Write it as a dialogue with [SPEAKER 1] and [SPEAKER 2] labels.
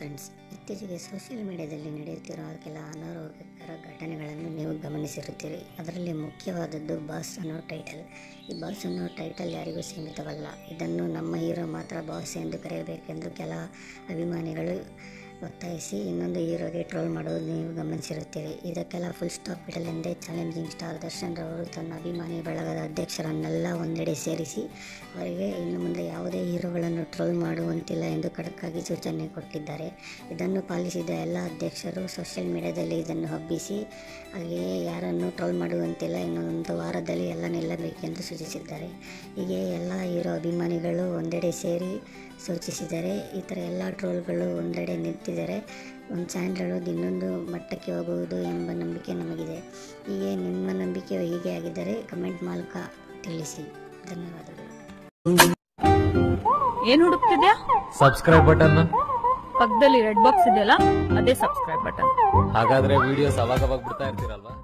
[SPEAKER 1] friends ಇತ್ತೀಚೆಗೆ social ಮೀಡಿಯಾದಲ್ಲಿ ನಡೆಯುತ್ತಿರುವ ಕೆಲ ಅನಾರೋಗ್ಯಕರ ಘಟನೆಗಳನ್ನು ನೀವು ಗಮನಿಸಿರುತ್ತೀರಿ ಅದರಲ್ಲಿ ಮುಖ್ಯವಾದದ್ದು ಬಾಸ್ ಅನ್ನೋ ಟೈಟಲ್ ಈ ಬಾಸ್ ಅನ್ನೋ ಟೈಟಲ್ ಯಾರಿಗೂ ಸೀಮಿತವಲ್ಲ ಇದನ್ನು ನಮ್ಮ ಹೀರೋ ಮಾತ್ರ ಬಾಸ್ ಎಂದು ಕರೆಯಬೇಕೆಂದು ಕೆಲ ಅಭಿಮಾನಿಗಳು ಒತ್ತಾಯಿಸಿ ಇನ್ನೊಂದು ಹೀರೋಗೆ ಟ್ರೋಲ್ ಮಾಡೋದು ನೀವು ಗಮನಿಸಿರುತ್ತೀರಿ ಇದಕ್ಕೆಲ್ಲ ಫುಲ್ ಸ್ಟಾಪ್ ಇಡಲೆಂದೇ ಚಾಲೆಂಜಿಂಗ್ ಸ್ಟಾರ್ ದರ್ಶನ್ ರವರು ತನ್ನ ಅಭಿಮಾನಿ ಬಳಗದ ಅಧ್ಯಕ್ಷರನ್ನೆಲ್ಲ ಒಂದೆಡೆ ಸೇರಿಸಿ ಅವರಿಗೆ ಇನ್ನು ಮುಂದೆ ಯಾವುದೇ ಹೀರೋಗಳನ್ನು ಟ್ರೋಲ್ ಮಾಡುವಂತಿಲ್ಲ ಎಂದು ಖಡಕ್ಕಾಗಿ ಸೂಚನೆ ಕೊಟ್ಟಿದ್ದಾರೆ ಇದನ್ನು ಪಾಲಿಸಿದ ಎಲ್ಲ ಅಧ್ಯಕ್ಷರು ಸೋಷಿಯಲ್ ಮೀಡಿಯಾದಲ್ಲಿ ಇದನ್ನು ಹಬ್ಬಿಸಿ ಹಾಗೆಯೇ ಯಾರನ್ನು ಟ್ರೋಲ್ ಮಾಡುವಂತಿಲ್ಲ ಇನ್ನೊಂದು ವಾರದಲ್ಲಿ ಎಲ್ಲ ನಿಲ್ಲಬೇಕೆಂದು ಸೂಚಿಸಿದ್ದಾರೆ ಹೀಗೆ ಎಲ್ಲ ಹೀರೋ ಅಭಿಮಾನಿಗಳು ಒಂದೆಡೆ ಸೇರಿ ಸೂಚಿಸಿದರೆ ಈ ಥರ ಎಲ್ಲ ಟ್ರೋಲ್ಗಳು ಒಂದೆಡೆ ನಿಂತಿದ್ದಾರೆ ಒಂದು ಚಾನೆಲ್ ಹೇಳೋದು ಇನ್ನೊಂದು ಮಟ್ಟಕ್ಕೆ ಹೋಗುವುದು ಎಂಬ ನಂಬಿಕೆ ನಮಗಿದೆ ಹೀಗೆ ನಿಮ್ಮ ನಂಬಿಕೆ ಹೀಗೆ ಆಗಿದ್ದರೆ ಕಮೆಂಟ್ ಮೂಲಕ ತಿಳಿಸಿ ಧನ್ಯವಾದಗಳು
[SPEAKER 2] ಏನ್ ಹುಡುಕ್ತಿದ್ಯಾ
[SPEAKER 3] ಸಬ್ಸ್ಕ್ರೈಬ್ ಬಟನ್
[SPEAKER 2] ಪಕ್ಕದಲ್ಲಿ ರೆಡ್ ಬಾಕ್ಸ್ ಇದೆಯಲ್ಲ ಅದೇ ಸಬ್ಸ್ಕ್ರೈಬ್ ಬಟನ್
[SPEAKER 3] ಹಾಗಾದ್ರೆ ವಿಡಿಯೋಸ್ ಅವಾಗ ಅವಾಗ ಬಿಡ್ತಾ ಇರ್ತೀರಲ್ವಾ